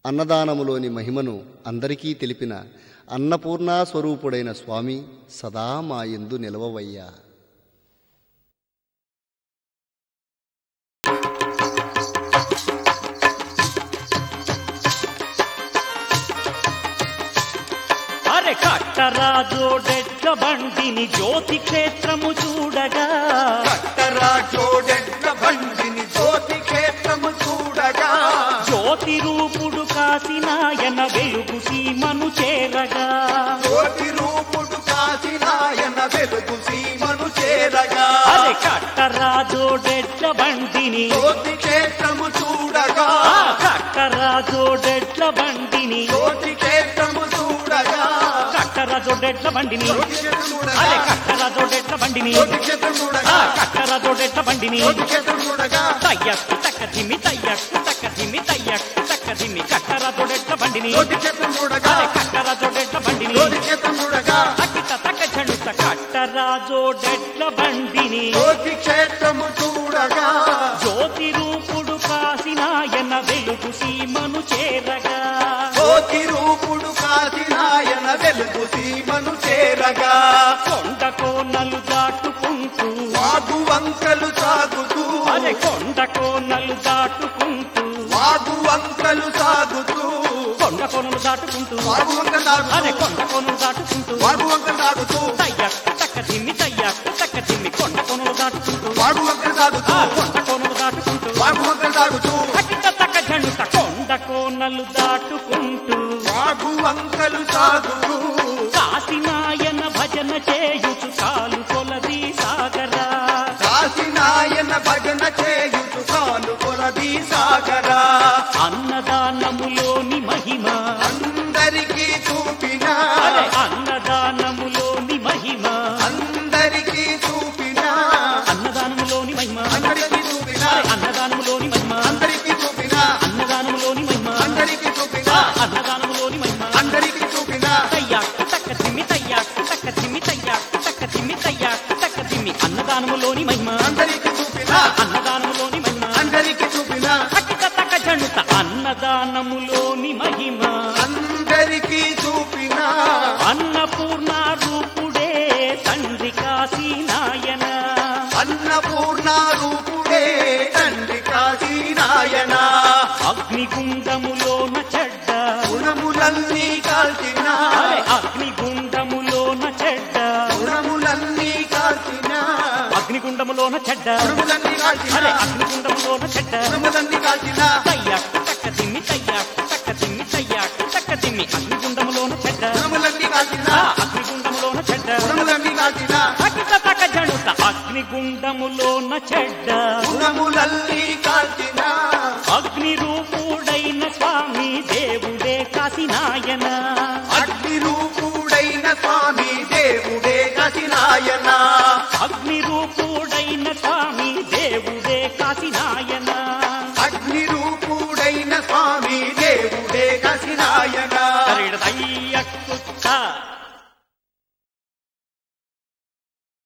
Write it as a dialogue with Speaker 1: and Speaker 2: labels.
Speaker 1: అన్నదానములోని మహిమను అందరికీ తెలిపిన అన్నపూర్ణా స్వరూపుడైన స్వామి సదా మా యందు నిలవవయ్యా
Speaker 2: అరె కట్టరాజోడెడ్ల బండిని జ్యోతి క్షేత్రము చూడగా
Speaker 3: కట్టరాజోడెడ్ల బండిని జ్యోతి క్షేత్రము చూడగా
Speaker 2: జ్యోతి రూపుడు కాసినాయన వెలుగు సీమను చేరగా
Speaker 3: జ్యోతి రూపుడు కాశీనాయన వెలుగు సీమను చేరగా
Speaker 2: అరె కట్టరాజోడెడ్ల బండిని
Speaker 3: జ్యోతి క్షేత్రము చూడగా
Speaker 2: ఆ కట్టరాజోడెడ్ల బండిని
Speaker 3: జ్యోతి క్షేత్రము చూడగా
Speaker 2: కట్టరాజోడెడ్ల బండిని
Speaker 3: జ్యోతి క్షేత్రం చూడగా
Speaker 2: అరే కట్టరాజోడెడ్ల బండిని
Speaker 3: జ్యోతి క్షేత్రం
Speaker 2: ఆ
Speaker 3: చూడగా
Speaker 2: కట్టరాజోడెడ్ల బండిని
Speaker 3: జ్యోతి క్షేత్రం చూడగా
Speaker 2: తయ్యక్కు తక్కదిమి తయ్యక్కు తక్కదిమి తయ్యక్కు తక్కదిమి కట్టరాజోడెడ్ల బండిని
Speaker 3: జ్యోతి క్షేత్రం చూడగా
Speaker 2: అరే కట్టరాజోడెడ్ల బండిని
Speaker 3: జ్యోతి క్షేత్రం చూడగా
Speaker 2: అకిట తక్క చెడుత కట్టరాజోడెడ్ల బండిని
Speaker 3: జ్యోతి క్షేత్రము చూడగా
Speaker 2: జ్యోతి రూపుడు కాసినాయన వెలుగు సీమను చేరగా
Speaker 3: జ్యోతి రూపుడు కాశీనాయన వెలుగు సీమను చేరగా
Speaker 2: కొండ కోనలు దాటుకుంటూ
Speaker 3: వాగు వంకలు సాగుతూ
Speaker 2: అరే కొండ కోనలు దాటుకుంటూ
Speaker 3: వాగు వంకలు సాగుతూ
Speaker 2: కొండ కోనలు దాటుకుంటూ
Speaker 3: వాగు వంకలు
Speaker 2: అరే
Speaker 3: సాగుతూ
Speaker 2: కొండ కోనలు దాటుకుంటూ
Speaker 3: వాగు వంకలు సాగుతూ
Speaker 2: తయ్యక్కు తక్క దిమ్మి తయ్యక్కు తక్క దిమ్మి కొండ కోనలు దాటుకుంటూ
Speaker 3: వాగు వంకలు సాగుతూ
Speaker 2: ఆ కొండ కోనలు దాటుకుంటూ
Speaker 3: వాగు వంకలు సాగుతూ
Speaker 2: అకిట తక్క జంట కొండ కోనలు దాటుకుంటూ
Speaker 3: వాగు వంకలు సాగుతూ
Speaker 2: కాశీనాయన భజన చేయుచు కాలు కొలది సాగరా
Speaker 3: కాశీనాయన భజన చేయుచు కాలు కొలది సాగరా
Speaker 2: అన్నదానములోని మహిమ
Speaker 3: అందరికీ చూపిన
Speaker 2: అరే అన్నదానములోని మహిమ
Speaker 3: అందరికీ చూపిన
Speaker 2: అన్నదానములోని మహిమ
Speaker 3: అందరికీ చూపిన
Speaker 2: అరే అన్నదానములోని మహిమ
Speaker 3: అందరికీ చూపిన
Speaker 2: అన్నదానములోని మహిమ
Speaker 3: అందరికీ చూపిన
Speaker 2: ఆ అన్నదానములోని మహిమ
Speaker 3: అందరికీ చూపిన
Speaker 2: తయ్యాకు తక్క తిమ్మి తయ్యాకు తక్క తిమ్మి తయ్యాకు తక్క తిమ్మి తయ్యాకు తక్క తిమ్మి అన్నదానములోని మహిమ
Speaker 3: అందరికీ చూపిన
Speaker 2: అన్నదానములోని మహిమ
Speaker 3: అందరికీ చూపిన
Speaker 2: అకిట తక్క జంట అన్నదానములోని మహిమ
Speaker 3: అందరికీ చూపిన
Speaker 2: అన్నపూర్ణ రూపుడే తండ్రి కాశీనాయన
Speaker 3: అన్నపూర్ణ రూపుడే తండ్రి కాశీనాయన
Speaker 2: అగ్నిగుండములోన చెడ్డ
Speaker 3: గుణములన్నీ కాల్చిన
Speaker 2: అరే అగ్నిగుండములోన చెడ్డ
Speaker 3: గుణములన్నీ కాల్చిన
Speaker 2: అగ్నిగుండములోన చెడ్డ
Speaker 3: గుణములన్నీ కాల్చిన
Speaker 2: అరే అగ్నిగుండములోన చెడ్డ
Speaker 3: గుణములన్నీ కాల్చిన
Speaker 2: తయ్యాకు తక్క తిమ్మి తయ్యాకు తక్క తిమ్మి తయ్యాకు తక్క తిమ్మి అగ్నిగుండములోన చెడ్డ
Speaker 3: గుణములన్నీ కాల్చిన
Speaker 2: ఆ అగ్నిగుండములోన చెడ్డ
Speaker 3: గుణములన్నీ కాల్చిన
Speaker 2: అకిట తక్క జనుత అగ్నిగుండములోన చెడ్డ
Speaker 3: గుణములన్నీ కాల్చిన
Speaker 2: అగ్ని రూపుడైన స్వామి దేవుడే కాశీనాయన
Speaker 3: అగ్ని రూపుడైన స్వామి దేవుడే కాశీనాయన
Speaker 2: అగ్ని రూపుడైన స్వామి దేవుడే కాశీనాయన
Speaker 3: అగ్ని రూపుడైన స్వామి దేవుడే కాశీనాయన